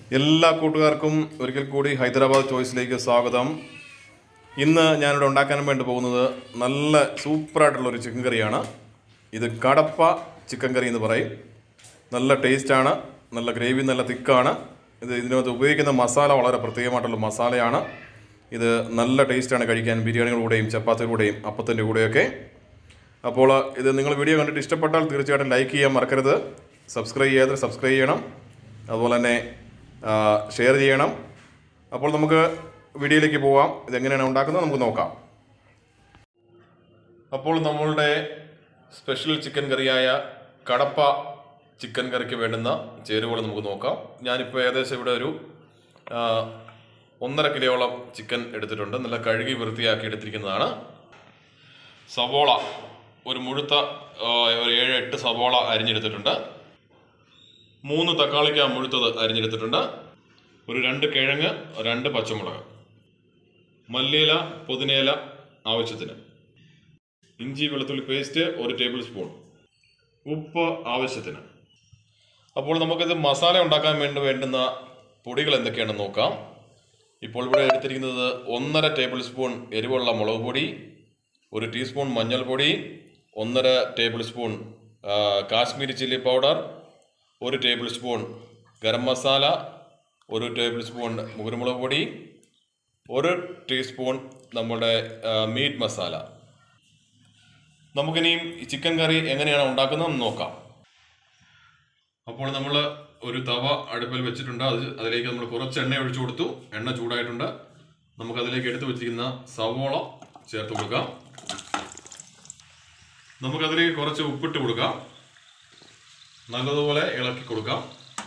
എല്ലാ കൂട്ടുകാർക്കും ഒരിക്കൽ കൂടി ഹൈദരാബാദ് ചോയ്സിലേക്ക് സ്വാഗതം ഇന്ന് ഞാനിവിടെ ഉണ്ടാക്കാൻ വേണ്ടി പോകുന്നത് നല്ല സൂപ്പറായിട്ടുള്ള ഒരു ചിക്കൻ കറിയാണ് ഇത് കടപ്പ ചിക്കൻ കറി എന്ന് പറയും നല്ല ടേസ്റ്റാണ് നല്ല ഗ്രേവി നല്ല തിക്കാണ് ഇത് ഇതിനകത്ത് ഉപയോഗിക്കുന്ന മസാല വളരെ പ്രത്യേകമായിട്ടുള്ള മസാലയാണ് ഇത് നല്ല ടേസ്റ്റാണ് കഴിക്കാൻ ബിരിയാണിയുടെ കൂടെയും ചപ്പാത്തിയുടെ കൂടെയും അപ്പത്തിൻ്റെ കൂടെയൊക്കെ അപ്പോൾ ഇത് നിങ്ങൾ വീഡിയോ കണ്ടിട്ട് ഇഷ്ടപ്പെട്ടാൽ തീർച്ചയായിട്ടും ലൈക്ക് ചെയ്യാൻ മറക്കരുത് സബ്സ്ക്രൈബ് ചെയ്യാതെ സബ്സ്ക്രൈബ് ചെയ്യണം അതുപോലെ തന്നെ ഷെയർ ചെയ്യണം അപ്പോൾ നമുക്ക് വീഡിയോയിലേക്ക് പോവാം ഇതെങ്ങനെയാണ് ഉണ്ടാക്കുന്നത് നമുക്ക് നോക്കാം അപ്പോൾ നമ്മളുടെ സ്പെഷ്യൽ ചിക്കൻ കറിയായ കടപ്പ ചിക്കൻ കറിക്ക് വേണ്ടുന്ന ചേരുവകൾ നമുക്ക് നോക്കാം ഞാനിപ്പോൾ ഏകദേശം ഇവിടെ ഒരു ആ, ഒന്നര കിലോയോളം ചിക്കൻ എടുത്തിട്ടുണ്ട് നല്ല കഴുകി വൃത്തിയാക്കി എടുത്തിരിക്കുന്നതാണ് സവോള ഒരു മുഴുത്ത ആ, ഒരു ഏഴ് എട്ട് സവോള അരിഞ്ഞെടുത്തിട്ടുണ്ട് മൂന്ന് തക്കാളിക്ക മുഴുത്തത് അരിഞ്ഞെടുത്തിട്ടുണ്ട് ഒരു രണ്ട് കിഴങ്ങ് രണ്ട് പച്ചമുളക് മല്ലിയില പുതിനയില ആവശ്യത്തിന് ഇഞ്ചി വെളുത്തുള്ളി പേസ്റ്റ് ഒരു ടേബിൾ സ്പൂൺ ഉപ്പ് ആവശ്യത്തിന് അപ്പോൾ നമുക്കിത് മസാല ഉണ്ടാക്കാൻ വേണ്ടി വേണ്ടുന്ന പൊടികൾ എന്തൊക്കെയാണെന്ന് നോക്കാം ഇപ്പോൾ ഇവിടെ എടുത്തിരിക്കുന്നത് ഒന്നര ടേബിൾ സ്പൂൺ എരിവുള്ള മുളക് പൊടി ഒരു ടീസ്പൂൺ മഞ്ഞൾപ്പൊടി ഒന്നര ടേബിൾ സ്പൂൺ ആ, കാശ്മീരി ചില്ലി പൗഡർ ഒരു ടേബിൾ സ്പൂൺ ഗരം മസാല ഒരു ടേബിൾ സ്പൂൺ കുരുമുളക് പൊടി ഒരു ടീസ്പൂൺ നമ്മുടെ ആ, മീറ്റ് മസാല നമുക്കിനിയും ഈ ചിക്കൻ കറി എങ്ങനെയാണ് ഉണ്ടാക്കുന്നതെന്ന് നോക്കാം അപ്പോൾ നമ്മൾ ഒരു തവ അടുപ്പിൽ വെച്ചിട്ടുണ്ട് അത് അതിലേക്ക് നമ്മൾ കുറച്ച് എണ്ണ ഒഴിച്ചു കൊടുത്തു എണ്ണ ചൂടായിട്ടുണ്ട് നമുക്ക് അതിലേക്ക് എടുത്തു വെച്ചിരിക്കുന്ന സവോള ചേർത്ത് കൊടുക്കാം നമുക്കതിലേക്ക് കുറച്ച് ഉപ്പിട്ട് കൊടുക്കാം നല്ലതുപോലെ ഇളക്കി കൊടുക്കാം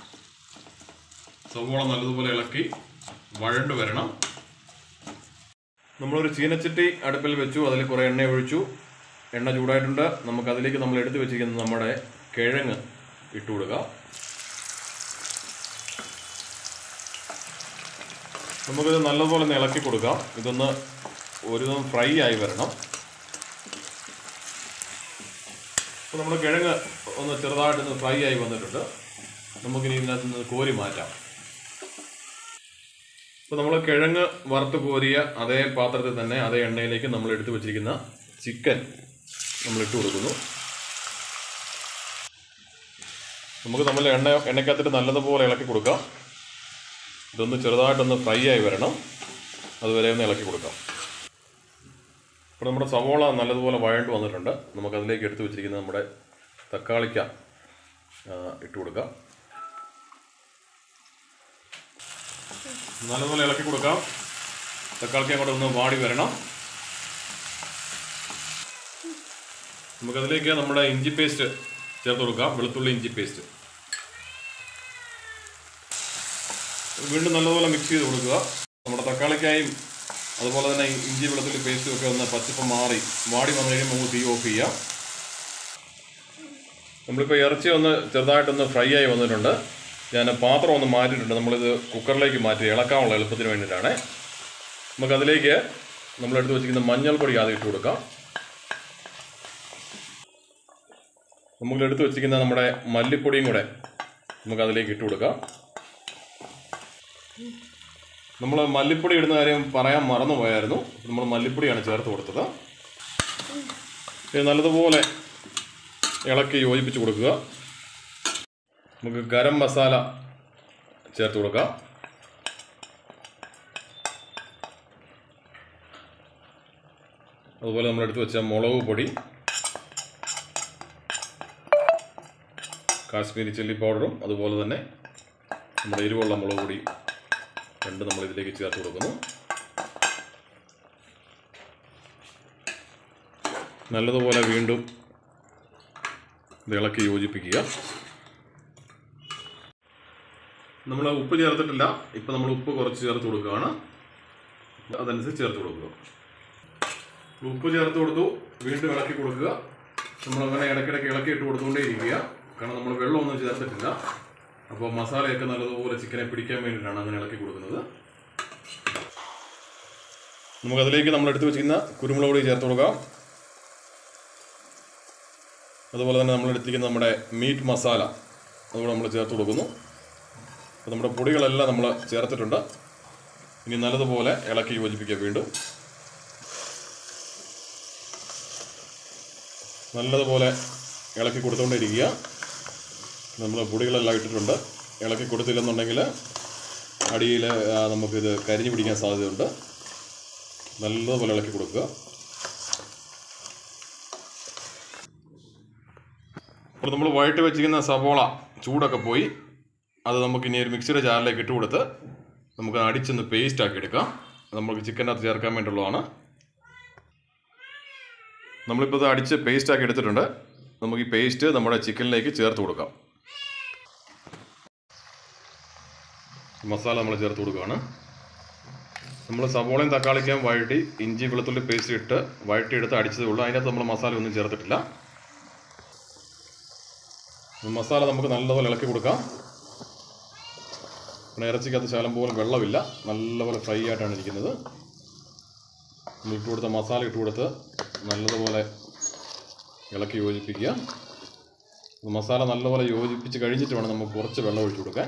സവോള നല്ലതുപോലെ ഇളക്കി വഴണ്ട് വരണം നമ്മളൊരു ചീനച്ചട്ടി അടുപ്പിൽ വെച്ചു അതിൽ കുറേ എണ്ണ ഒഴിച്ചു എണ്ണ ചൂടായിട്ടുണ്ട് നമുക്ക് അതിലേക്ക് നമ്മൾ എടുത്തു വെച്ചിരിക്കുന്ന നമ്മുടെ കിഴങ്ങ് ഇട്ട് കൊടുക്കാം നമുക്കിത് നല്ലപോലെ ഒന്ന് ഇളക്കി കൊടുക്കാം ഇതൊന്ന് ഒരു ഫ്രൈ ആയി വരണം അപ്പോൾ നമ്മുടെ കിഴങ്ങ് ഒന്ന് ചെറുതായിട്ടൊന്ന് ഫ്രൈ ആയി വന്നിട്ടുണ്ട് നമുക്കിനി ഇതിനകത്ത് നിന്ന് കോരി മാറ്റാം അപ്പോൾ നമ്മൾ കിഴങ്ങ് വറുത്ത് കോരിയ അതേ പാത്രത്തിൽ തന്നെ അതേ എണ്ണയിലേക്ക് നമ്മൾ എടുത്തു വെച്ചിരിക്കുന്ന ചിക്കൻ നമ്മൾ ഇട്ട് കൊടുക്കുന്നു നമുക്ക് നമ്മൾ എണ്ണ എണ്ണയ്ക്കകത്തിട്ട് നല്ലതുപോലെ ഇളക്കി കൊടുക്കാം ഇതൊന്ന് ചെറുതായിട്ടൊന്ന് ഫ്രൈ ആയി വരണം അതുവരെ ഒന്ന് ഇളക്കി കൊടുക്കാം ഇപ്പോൾ നമ്മുടെ സവോള നല്ലതുപോലെ വഴണ്ട് വന്നിട്ടുണ്ട് നമുക്ക് അതിലേക്ക് എടുത്തു വെച്ചിരിക്കുന്ന നമ്മുടെ തക്കാളിക്ക ആ, ഇട്ട് കൊടുക്കാം നല്ലതുപോലെ ഇളക്കി കൊടുക്കാം തക്കാളിക്ക അങ്ങോട്ട് ഒന്ന് വാടി വരണം നമുക്കതിലേക്ക് നമ്മുടെ ഇഞ്ചി പേസ്റ്റ് ചേർത്ത് കൊടുക്കാം വെളുത്തുള്ളി ഇഞ്ചി പേസ്റ്റ് വീണ്ടും നല്ലതുപോലെ മിക്സ് ചെയ്ത് കൊടുക്കുക നമ്മുടെ തക്കാളിക്കായും അതുപോലെ തന്നെ ഇഞ്ചി വെളുത്തുള്ളി പേസ്റ്റും ഒക്കെ ഒന്ന് പച്ചപ്പ് മാറി വാടി വന്നു കഴിയുമ്പോൾ നമുക്ക് തീ ഓഫ് ചെയ്യാം നമ്മളിപ്പോൾ ഇറച്ചി ഒന്ന് ചെറുതായിട്ടൊന്ന് ഫ്രൈ ആയി വന്നിട്ടുണ്ട് ഞാൻ പാത്രം ഒന്ന് മാറ്റിയിട്ടുണ്ട് നമ്മളിത് കുക്കറിലേക്ക് മാറ്റി ഇളക്കാനുള്ള എളുപ്പത്തിന് വേണ്ടിയിട്ടാണ് നമുക്കതിലേക്ക് നമ്മളെടുത്ത് വെച്ചിരിക്കുന്ന മഞ്ഞൾപ്പൊടി ആദ്യം ഇട്ട് കൊടുക്കാം നമ്മൾ എടുത്ത് വെച്ചിരിക്കുന്ന നമ്മുടെ മല്ലിപ്പൊടിയും കൂടെ നമുക്ക് അതിലേക്ക് ഇട്ട് കൊടുക്കാം നമ്മൾ മല്ലിപ്പൊടി ഇടുന്ന കാര്യം പറയാൻ മറന്നു പോയായിരുന്നു നമ്മൾ മല്ലിപ്പൊടിയാണ് ചേർത്ത് കൊടുത്തത് ഇത് നല്ലതുപോലെ ഇളക്കി യോജിപ്പിച്ച് കൊടുക്കുക നമുക്ക് ഗരം മസാല ചേർത്ത് കൊടുക്കാം അതുപോലെ നമ്മൾ എടുത്ത് വെച്ച മുളക് പൊടി കാശ്മീരി ചില്ലി പൗഡറും അതുപോലെ തന്നെ നമ്മുടെ എരിവുള്ള മുളക് പൊടി രണ്ട് നമ്മൾ ഇതിലേക്ക് ചേർത്ത് കൊടുക്കുന്നു നല്ലതുപോലെ വീണ്ടും ഇത് ഇളക്കി യോജിപ്പിക്കുക നമ്മൾ ഉപ്പ് ചേർത്തിട്ടില്ല ഇപ്പം നമ്മൾ ഉപ്പ് കുറച്ച് ചേർത്ത് കൊടുക്കുകയാണ് അതനുസരിച്ച് ചേർത്ത് കൊടുക്കുക ഉപ്പ് ചേർത്ത് കൊടുത്തു വീണ്ടും ഇളക്കി കൊടുക്കുക നമ്മളങ്ങനെ ഇടയ്ക്കിടയ്ക്ക് ഇളക്കി ഇട്ട് കൊടുത്തുകൊണ്ടേ ഇരിക്കുക കാരണം നമ്മൾ വെള്ളമൊന്നും ചേർത്തിട്ടില്ല അപ്പോൾ മസാലയൊക്കെ നല്ലതുപോലെ ചിക്കനെ പിടിക്കാൻ വേണ്ടിയിട്ടാണ് അങ്ങനെ ഇളക്കി കൊടുക്കുന്നത് നമുക്കതിലേക്ക് നമ്മൾ എടുത്ത് വെച്ചിരിക്കുന്ന കുരുമുളക് പൊടി ചേർത്ത് കൊടുക്കാം അതുപോലെ തന്നെ നമ്മൾ എടുത്തിരിക്കുന്ന നമ്മുടെ മീറ്റ് മസാല അതുകൂടെ നമ്മൾ ചേർത്ത് കൊടുക്കുന്നു അപ്പോൾ നമ്മുടെ പൊടികളെല്ലാം നമ്മൾ ചേർത്തിട്ടുണ്ട് ഇനി നല്ലതുപോലെ ഇളക്കി യോജിപ്പിക്കുക വീണ്ടും നല്ലതുപോലെ ഇളക്കി കൊടുത്തുകൊണ്ടിരിക്കുക നമ്മൾ പൊടികളെല്ലാം ഇട്ടിട്ടുണ്ട് ഇളക്കി കൊടുത്തില്ലെന്നുണ്ടെങ്കിൽ അടിയിൽ നമുക്കിത് കരിഞ്ഞു പിടിക്കാൻ സാധ്യതയുണ്ട് നല്ലതുപോലെ ഇളക്കി കൊടുക്കുക അപ്പോൾ നമ്മൾ വഴറ്റി വെച്ചിരിക്കുന്ന സവോള ചൂടൊക്കെ പോയി അത് നമുക്ക് ഇനി ഒരു മിക്സിയുടെ ജാറിലേക്ക് ഇട്ട് കൊടുത്ത് നമുക്ക് അടിച്ചൊന്ന് പേസ്റ്റ് ആക്കി എടുക്കാം നമുക്ക് ചിക്കനകത്ത് ചേർക്കാൻ വേണ്ടിയുള്ളതാണ് നമ്മളിപ്പോൾ ഇത് അടിച്ച് പേസ്റ്റ് ആക്കി എടുത്തിട്ടുണ്ട് നമുക്ക് ഈ പേസ്റ്റ് നമ്മുടെ ചിക്കനിലേക്ക് ചേർത്ത് കൊടുക്കാം മസാല നമ്മൾ ചേർത്ത് കൊടുക്കുകയാണ് നമ്മൾ സവോളയും തക്കാളിക്കും വഴറ്റി ഇഞ്ചി വെളുത്തുള്ളി പേസ്റ്റ് ഇട്ട് വഴറ്റിയെടുത്ത് അടിച്ചതേ ഉള്ളൂ അതിനകത്ത് നമ്മൾ മസാല ഒന്നും ചേർത്തിട്ടില്ല മസാല നമുക്ക് നല്ലപോലെ ഇളക്കി കൊടുക്കാം പിന്നെ ഇറച്ചിക്കകത്ത് ശകലം പോലും വെള്ളമില്ല നല്ലപോലെ ഫ്രൈ ആയിട്ടാണ് ഇരിക്കുന്നത് നമ്മൾ ഇട്ട് കൊടുത്ത മസാല ഇട്ട് കൊടുത്ത് നല്ലതുപോലെ ഇളക്കി യോജിപ്പിക്കുക മസാല നല്ലപോലെ യോജിപ്പിച്ച് കഴിഞ്ഞിട്ട് വേണം നമുക്ക് കുറച്ച് വെള്ളം ഒഴിച്ചു കൊടുക്കാൻ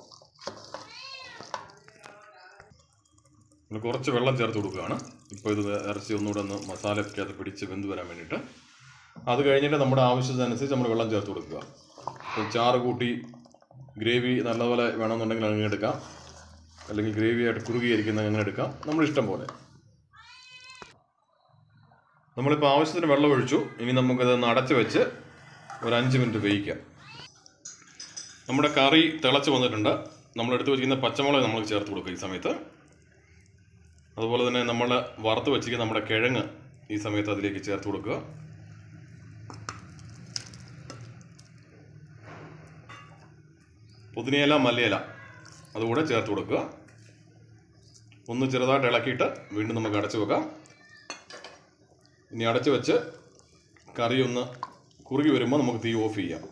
നമ്മൾ കുറച്ച് വെള്ളം ചേർത്ത് കൊടുക്കുകയാണ് ഇപ്പോൾ ഇത് ഇറച്ചി ഒന്നുകൂടെ ഒന്ന് മസാലയ്ക്കകത്ത് പിടിച്ച് വെന്ത് വരാൻ വേണ്ടിയിട്ട് അത് കഴിഞ്ഞിട്ട് നമ്മുടെ ആവശ്യത്തിനനുസരിച്ച് നമ്മൾ വെള്ളം ചേർത്ത് കൊടുക്കുക ഇപ്പോൾ ചാറ് കൂട്ടി ഗ്രേവി നല്ലപോലെ വേണമെന്നുണ്ടെങ്കിൽ അങ്ങനെ എടുക്കാം അല്ലെങ്കിൽ ഗ്രേവി ആയിട്ട് കുറുകിയിരിക്കുന്ന അങ്ങനെ എടുക്കാം നമ്മുടെ ഇഷ്ടം പോലെ നമ്മളിപ്പോൾ ആവശ്യത്തിന് വെള്ളം ഒഴിച്ചു ഇനി നമുക്കത് അടച്ച് വെച്ച് ഒരു അഞ്ച് മിനിറ്റ് വേവിക്കാം നമ്മുടെ കറി തിളച്ച് വന്നിട്ടുണ്ട് നമ്മൾ എടുത്ത് വെച്ചിരിക്കുന്ന പച്ചമുളക് നമ്മൾ ചേർത്ത് കൊടുക്കുക ഈ സമയത്ത് അതുപോലെ തന്നെ നമ്മൾ വറുത്ത് വെച്ചിരിക്കുന്ന നമ്മുടെ കിഴങ്ങ് ഈ സമയത്ത് അതിലേക്ക് ചേർത്ത് കൊടുക്കുക പുതിനയില മല്ലിയില അതുകൂടെ ചേർത്ത് കൊടുക്കുക ഒന്ന് ചെറുതായിട്ട് ഇളക്കിയിട്ട് വീണ്ടും നമുക്ക് അടച്ചു വെക്കാം ഇനി അടച്ചു വെച്ച് കറി ഒന്ന് കുറുകി വരുമ്പോൾ നമുക്ക് തീ ഓഫ് ചെയ്യാം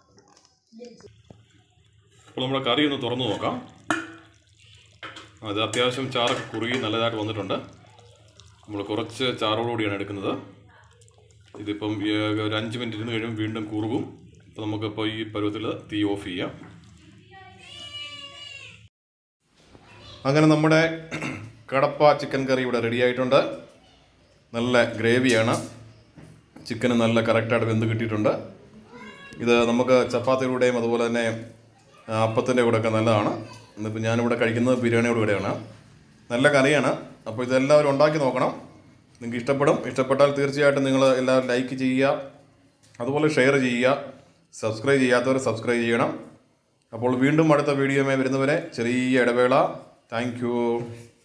അപ്പോൾ നമ്മുടെ കറി ഒന്ന് തുറന്നു നോക്കാം അത് അത്യാവശ്യം ചാറൊക്കെ കുറുകി നല്ലതായിട്ട് വന്നിട്ടുണ്ട് നമ്മൾ കുറച്ച് ചാറോടുകൂടിയാണ് എടുക്കുന്നത് ഇതിപ്പം ഏ, ഒരു അഞ്ച് മിനിറ്റ് ഇരുന്ന് കഴിയുമ്പോൾ വീണ്ടും കുറുകും അപ്പോൾ നമുക്കിപ്പോൾ ഈ പരുവത്തിൽ തീ ഓഫ് ചെയ്യാം അങ്ങനെ നമ്മുടെ കടപ്പ ചിക്കൻ കറി ഇവിടെ റെഡി ആയിട്ടുണ്ട് നല്ല ഗ്രേവിയാണ് ചിക്കന് നല്ല കറക്റ്റായിട്ട് വെന്ത് കിട്ടിയിട്ടുണ്ട് ഇത് നമുക്ക് ചപ്പാത്തിയുടെയും അതുപോലെ തന്നെ ആ, അപ്പത്തിൻ്റെ കൂടെ ഒക്കെ നല്ലതാണ് ഇന്നിപ്പോൾ ഞാനിവിടെ കഴിക്കുന്നത് ബിരിയാണിയുടെ കൂടെയാണ് നല്ല കറിയാണ് അപ്പോൾ ഇതെല്ലാവരും ഉണ്ടാക്കി നോക്കണം നിങ്ങൾക്ക് ഇഷ്ടപ്പെടും ഇഷ്ടപ്പെട്ടാൽ തീർച്ചയായിട്ടും നിങ്ങൾ എല്ലാവരും ലൈക്ക് ചെയ്യുക അതുപോലെ ഷെയർ ചെയ്യുക സബ്സ്ക്രൈബ് ചെയ്യാത്തവർ സബ്സ്ക്രൈബ് ചെയ്യണം അപ്പോൾ വീണ്ടും അടുത്ത വീഡിയോയുമായി വരുന്നവരെ ചെറിയ ഇടവേള താങ്ക്